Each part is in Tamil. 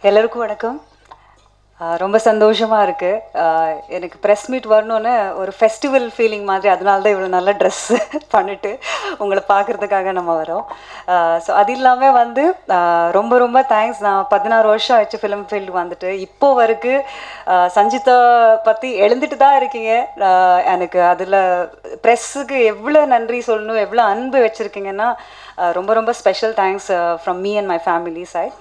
எல்லாருக்கும் வணக்கம் ஆஹ் ரொம்ப சந்தோஷமாக இருக்குது எனக்கு ப்ரெஸ் மீட் வரணும்னு ஒரு ஃபெஸ்டிவல் ஃபீலிங் மாதிரி அதனால தான் இவ்வளோ நல்ல ட்ரெஸ் பண்ணிட்டு உங்களை பார்க்குறதுக்காக நம்ம வரோம் ஸோ அது இல்லாமல் வந்து ஆஹ் ரொம்ப ரொம்ப தேங்க்ஸ் நான் பதினாறு வருஷம் ஆச்சு ஃபிலிம் ஃபீல்டு வந்துட்டு இப்போ வரைக்கும் ஆஹ் சஞ்சிதா பற்றி எழுந்துட்டு தான் இருக்கீங்க ஆஹ் எனக்கு அதில் ப்ரெஸ்ஸுக்கு எவ்வளோ நன்றி சொல்லணும் எவ்வளோ அன்பு வச்சுருக்கீங்கன்னா ரொம்ப ரொம்ப special thanks from me and my family side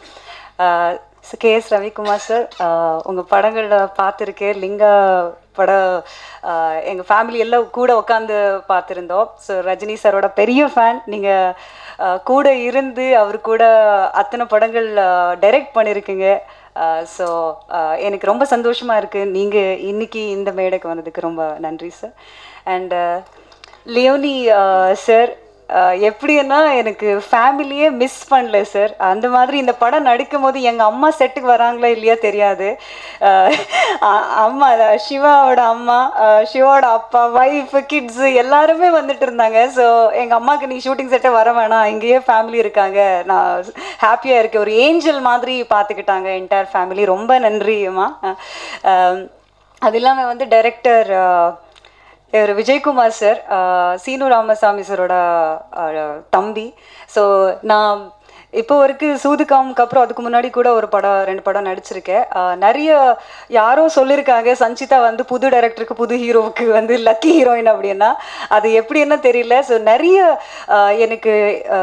K S Ravikumar sir உங்கள் படங்களில் பார்த்துருக்கேன் லிங்கா படம் எங்கள் ஃபேமிலி எல்லாம் கூட உட்காந்து பார்த்துருந்தோம் ஸோ ரஜினி சாரோட பெரிய ஃபேன் நீங்கள் கூட இருந்து அவர் கூட அத்தனை படங்கள் டைரக்ட் பண்ணியிருக்கீங்க ஸோ எனக்கு ரொம்ப சந்தோஷமாக இருக்குது நீங்கள் இன்னைக்கு இந்த மேடைக்கு வந்ததுக்கு ரொம்ப நன்றி சார் அண்ட் லியோனி சார் எப்படின்னா எனக்கு ஃபேமிலியே மிஸ் பண்ணல சார் அந்த மாதிரி இந்த படம் நடிக்கும் போது எங்கள் அம்மா செட்டுக்கு வராங்களா இல்லையா தெரியாது அஹ் அ- அம்மா அஹ் சிவாவோட அம்மா அஹ் சிவாவோட அப்பா ஒய்ஃப் கிட்ஸு எல்லாருமே வந்துட்டு இருந்தாங்க ஸோ எங்கள் அம்மாவுக்கு நீ ஷூட்டிங் செட்டே வர வேணாம் இங்கேயே ஃபேமிலி இருக்காங்க நான் ஹாப்பியாக இருக்கேன் ஒரு ஏஞ்சல் மாதிரி பார்த்துக்கிட்டாங்க என்டையர் ஃபேமிலி ரொம்ப நன்றி அம்மா அஹ் அது இல்லாமல் வந்து டைரக்டர் இவர் விஜயகுமார் சார் சீனு ராமசாமி சாரோட அஹ், தம்பி ஸோ நான் இப்போ வரைக்கும் சூதுகாமுக்கு அப்புறம் அதுக்கு முன்னாடி கூட ஒரு படம் ரெண்டு படம் நடிச்சிருக்கேன் அஹ், நிறைய யாரோ சொல்லியிருக்காங்க சஞ்சிதா வந்து புது டைரக்டருக்கு புது ஹீரோவுக்கு வந்து லக்கி ஹீரோயின் அப்படின்னா அது எப்படின்னு தெரியல ஸோ நிறைய அஹ், எனக்கு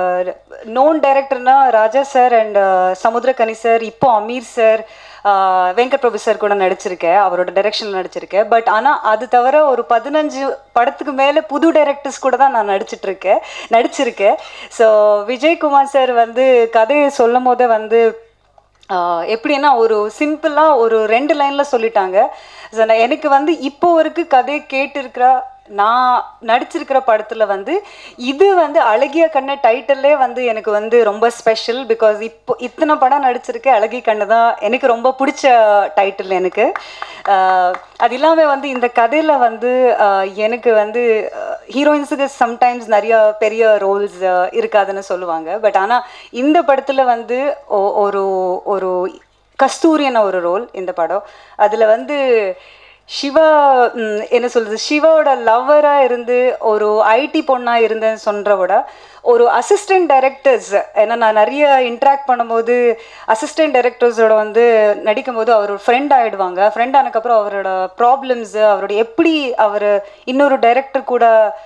நோன் டைரக்டர்னா Raja sir and Samuthirakani sir இப்போ Ameer sir ah Venkat Prabhu sir கூட நடிச்சிருக்கேன் அவரோட டைரக்ஷனில் நடிச்சிருக்கேன் பட் ஆனால் அது தவிர ஒரு பதினஞ்சு படத்துக்கு மேலே புது டைரக்டர்ஸ் கூட தான் நான் நடிச்சிட்டு இருக்கேன் நடிச்சிருக்கேன் ஸோ விஜயகுமார் சார் வந்து கதையை சொல்லும் போதே வந்து ஆஹ் எப்படின்னா ஒரு சிம்பிளாக ஒரு ரெண்டு லைனில் சொல்லிட்டாங்க ஸோ நான் எனக்கு வந்து இப்போ வரைக்கும் கதையை கேட்டிருக்கிற நான் நடிச்சிருக்கிற படத்தில் வந்து இது வந்து அழகிய கண்ணு டைட்டிலே வந்து எனக்கு வந்து ரொம்ப ஸ்பெஷல் பிகாஸ் இப்போ இத்தனை படம் நடிச்சிருக்கேன் அழகிய கண்ணு தான் எனக்கு ரொம்ப பிடிச்ச டைட்டில் எனக்கு ஆஹ் அது இல்லாமல் வந்து இந்த கதையில் வந்து ஆஹ் எனக்கு வந்து ஹீரோயின்ஸுக்கு சம்டைம்ஸ் நிறைய பெரிய ரோல்ஸ் இருக்காதுன்னு சொல்லுவாங்க பட் ஆனால் இந்த படத்தில் வந்து ஒ- ஒரு ஒரு கஸ்தூரியான ஒரு ரோல் இந்த படம் அதில் வந்து சிவா ம், என்ன சொல்றது சிவாவோட லவ்வராக இருந்து ஒரு ஐடி பொண்ணாக இருந்தேன்னு சொல்கிறத விட ஒரு அசிஸ்டன்ட் டைரக்டர்ஸ் ஏன்னா நான் நிறைய இன்ட்ராக்ட் பண்ணும்போது அசிஸ்டன்ட் டைரக்டர்ஸோட வந்து நடிக்கும்போது அவர் ஒரு ஃப்ரெண்ட் ஆகிடுவாங்க ஃப்ரெண்ட் ஆனதுக்கப்புறம் அவரோட ப்ராப்ளம்ஸு அவரோட எப்படி அவர் இன்னொரு டைரக்டர் கூட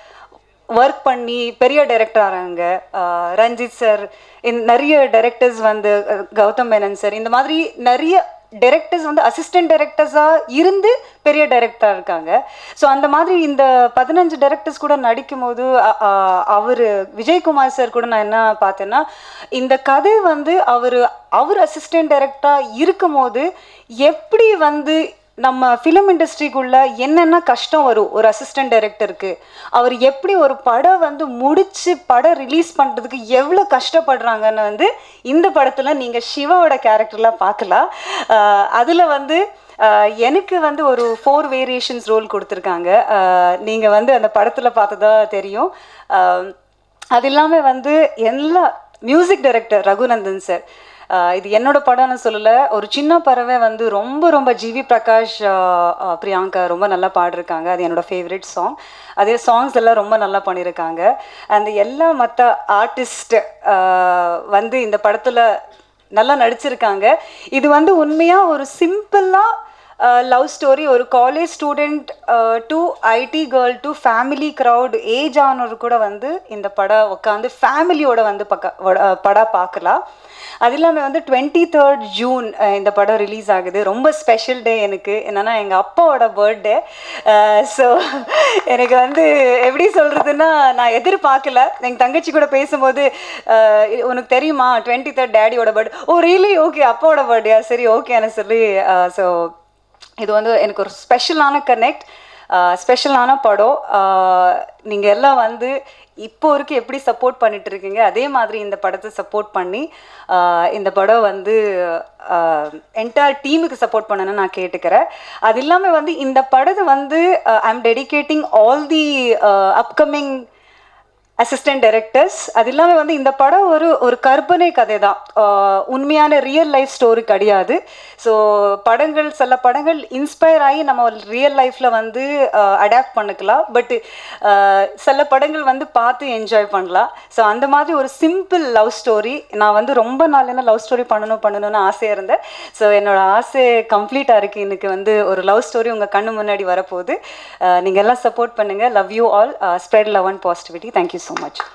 ஒர்க் பண்ணி பெரிய டைரக்டர் ஆகிறாங்க ஆஹ் ரஞ்சித் சார் இந்த நிறைய டைரக்டர்ஸ் வந்து அஹ் கௌதம் மேனன் சார் இந்த மாதிரி நிறைய டைரக்டர்ஸ் வந்து அசிஸ்டன்ட் டைரக்டர்ஸாக இருந்து பெரிய டைரக்டராக இருக்காங்க ஸோ அந்த மாதிரி இந்த பதினஞ்சு டைரக்டர்ஸ் கூட நடிக்கும்போது அவர் விஜயகுமார் சார் கூட நான் என்ன பார்த்தேன்னா இந்த கதை வந்து அவர் அவர் அசிஸ்டன்ட் டைரக்டராக இருக்கும்போது எப்படி வந்து நம்ம ஃபிலிம் இண்டஸ்ட்ரிக்குள்ள என்னென்ன கஷ்டம் வரும் ஒரு அசிஸ்டன்ட் டைரக்டருக்கு அவர் எப்படி ஒரு படம் வந்து முடிச்சு படம் ரிலீஸ் பண்ணுறதுக்கு எவ்வளோ கஷ்டப்படுறாங்கன்னு வந்து இந்த படத்தில் நீங்கள் சிவாவோட கேரக்டர்லாம் பார்க்கலாம் அதில் வந்து ஆஹ் எனக்கு வந்து ஒரு ஃபோர் வேரியேஷன்ஸ் ரோல் கொடுத்துருக்காங்க நீங்கள் வந்து அந்த படத்தில் பார்த்ததா தெரியும் ஆஹ் அது இல்லாமல் வந்து எல்லா music director Raghunandan sir ah இது என்னோட படம்னு சொல்லலை ஒரு சின்ன பறவை வந்து ரொம்ப ரொம்ப GV Prakash ah ah Priyanka ரொம்ப நல்லா பாடிருக்காங்க அது என்னோட ஃபேவரட் சாங் அதே சாங்ஸ் எல்லாம் ரொம்ப நல்லா பண்ணியிருக்காங்க அந்த எல்லா மற்ற ஆர்டிஸ்ட் வந்து இந்த படத்தில் நல்லா நடிச்சிருக்காங்க இது வந்து உண்மையாக ஒரு சிம்பிளாக லவ் ஸ்டோரி ஒரு college student to IT girl to family crowd age ஆனவர் கூட வந்து இந்த படம் உட்காந்து ஃபேமிலியோட வந்து பக்க வட- அஹ் படம் பார்க்கலாம் அது இல்லாமல் வந்து டுவெண்ட்டி தேர்ட் ஜூன் இந்த படம் ரிலீஸ் ஆகுது ரொம்ப ஸ்பெஷல் டே எனக்கு என்னன்னா எங்கள் அப்பாவோட பர்த்டே ஸோ எனக்கு வந்து எப்படி சொல்கிறதுன்னா நான் எதிர்பார்க்கல எங்கள் தங்கச்சி கூட பேசும்போது அஹ், உனக்கு தெரியுமா டுவெண்ட்டி தேர்ட் டேடியோட பர்த்டே ஓ ரியலி ஓகே அப்பாவோட பர்த்டேயா சரி ஓகேன்னு சொல்லி ஸோ இது வந்து எனக்கு ஒரு ஸ்பெஷலான கனெக்ட் ஸ்பெஷலான படம் நீங்கள் எல்லாம் வந்து இப்போ வரைக்கும் எப்படி சப்போர்ட் பண்ணிட்டு இருக்கீங்க அதே மாதிரி இந்த படத்தை சப்போர்ட் பண்ணி ஆஹ் இந்த படம் வந்து என்டையர் டீமுக்கு சப்போர்ட் பண்ணணும்னு நான் கேட்டுக்கிறேன் அது இல்லாமல் வந்து இந்த படத்தை வந்து I am dedicating all the upcoming assistant directors அது இல்லாமல் வந்து இந்த படம் ஒரு ஒரு கற்பனை கதை தான் ஆஹ் உண்மையான ரியல் லைஃப் ஸ்டோரி கிடையாது ஸோ படங்கள் சில படங்கள் இன்ஸ்பயர் ஆகி நம்ம ரியல் லைஃப்பில் வந்து அடாப்ட் பண்ணிக்கலாம் பட் சில படங்கள் வந்து பார்த்து என்ஜாய் பண்ணலாம் ஸோ அந்த மாதிரி ஒரு சிம்பிள் லவ் ஸ்டோரி நான் வந்து ரொம்ப நாள் என்ன லவ் ஸ்டோரி பண்ணணும் பண்ணணும்னு ஆசையாக இருந்தேன் ஸோ என்னோட ஆசை கம்ப்ளீட்டாக இருக்குது இன்னைக்கு வந்து ஒரு லவ் ஸ்டோரி உங்கள் கண்ணு முன்னாடி வரப்போகுது நீங்கள் எல்லாம் சப்போர்ட் பண்ணுங்கள் love you all spread love and positivity thank you so much